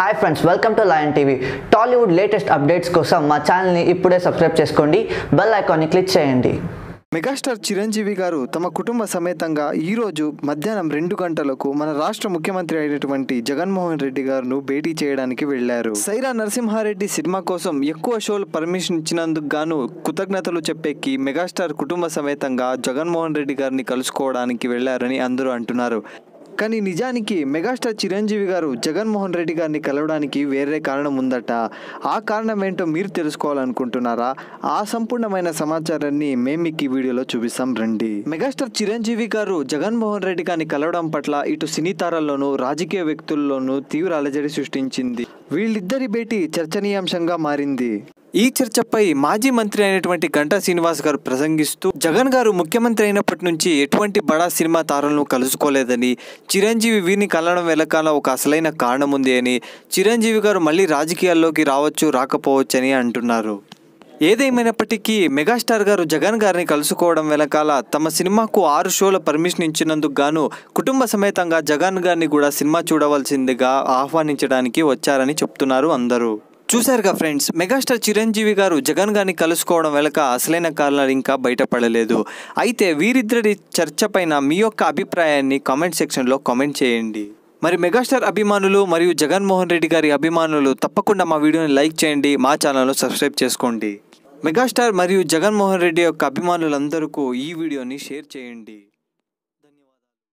hi friends welcome to lion TV Tollywood latest updates కోసం మా ఛానల్ని ఇప్పుడే సబ్స్క్రైబ్ చేసుకోండి బెల్ ఐకాన్ని క్లిక్ చేయండి మెగాస్టార్ చిరంజీవి గారు తమ కుటుంబ సమేతంగా ఈరోజు మధ్యాహ్నం రెండు గంటలకు మన రాష్ట్ర ముఖ్యమంత్రి అయినటువంటి జగన్మోహన్ రెడ్డి గారును భేటీ చేయడానికి వెళ్లారు సైరా నరసింహారెడ్డి సినిమా కోసం ఎక్కువ షోలు పర్మిషన్ ఇచ్చినందుకు గాను కృతజ్ఞతలు చెప్పేకి మెగాస్టార్ కుటుంబ సమేతంగా జగన్మోహన్ రెడ్డి గారిని కలుసుకోవడానికి వెళ్లారని అందరూ అంటున్నారు కానీ నిజానికి మెగాస్టార్ చిరంజీవి గారు జగన్మోహన్ రెడ్డి గారిని కలవడానికి వేరే కారణం ఉందట ఆ కారణం ఏంటో మీరు తెలుసుకోవాలనుకుంటున్నారా ఆ సంపూర్ణమైన సమాచారాన్ని మేము మీకు ఈ వీడియోలో చూపిస్తాం రండి మెగాస్టార్ చిరంజీవి గారు జగన్మోహన్ రెడ్డి గారిని కలవడం పట్ల ఇటు సినీ తారల్లోనూ రాజకీయ వ్యక్తుల్లోనూ తీవ్ర అలజడి సృష్టించింది వీళ్ళిద్దరి భేటీ చర్చనీయాంశంగా మారింది ఈ చర్చపై మాజీ మంత్రి అయినటువంటి గంటా శ్రీనివాస్ గారు ప్రసంగిస్తూ జగన్ గారు ముఖ్యమంత్రి అయినప్పటి నుంచి ఎటువంటి బడా సినిమా తారలను కలుసుకోలేదని చిరంజీవి వీరిని కలవడం వెనకాల ఒక అసలైన కారణం ఉంది అని చిరంజీవి గారు మళ్ళీ రాజకీయాల్లోకి రావచ్చు రాకపోవచ్చని అంటున్నారు ఏదేమైనప్పటికీ మెగాస్టార్ గారు జగన్ గారిని కలుసుకోవడం వెనకాల తమ సినిమాకు ఆరు షోల పర్మిషన్ ఇచ్చినందుకు గాను కుటుంబ సమేతంగా జగన్ గారిని కూడా సినిమా చూడవలసిందిగా ఆహ్వానించడానికి వచ్చారని చెప్తున్నారు అందరూ చూశారుగా ఫ్రెండ్స్ మెగాస్టార్ చిరంజీవి గారు జగన్ గారిని కలుసుకోవడం వెనక అసలైన కారణాలు ఇంకా బయటపడలేదు అయితే వీరిద్దరి చర్చ పైన మీ యొక్క అభిప్రాయాన్ని కామెంట్ సెక్షన్లో కామెంట్ చేయండి మరి మెగాస్టార్ అభిమానులు మరియు జగన్మోహన్ రెడ్డి గారి అభిమానులు తప్పకుండా మా వీడియోని లైక్ చేయండి మా ఛానల్ను సబ్స్క్రైబ్ చేసుకోండి మెగాస్టార్ మరియు జగన్మోహన్ రెడ్డి యొక్క అభిమానులందరికీ ఈ వీడియోని షేర్ చేయండి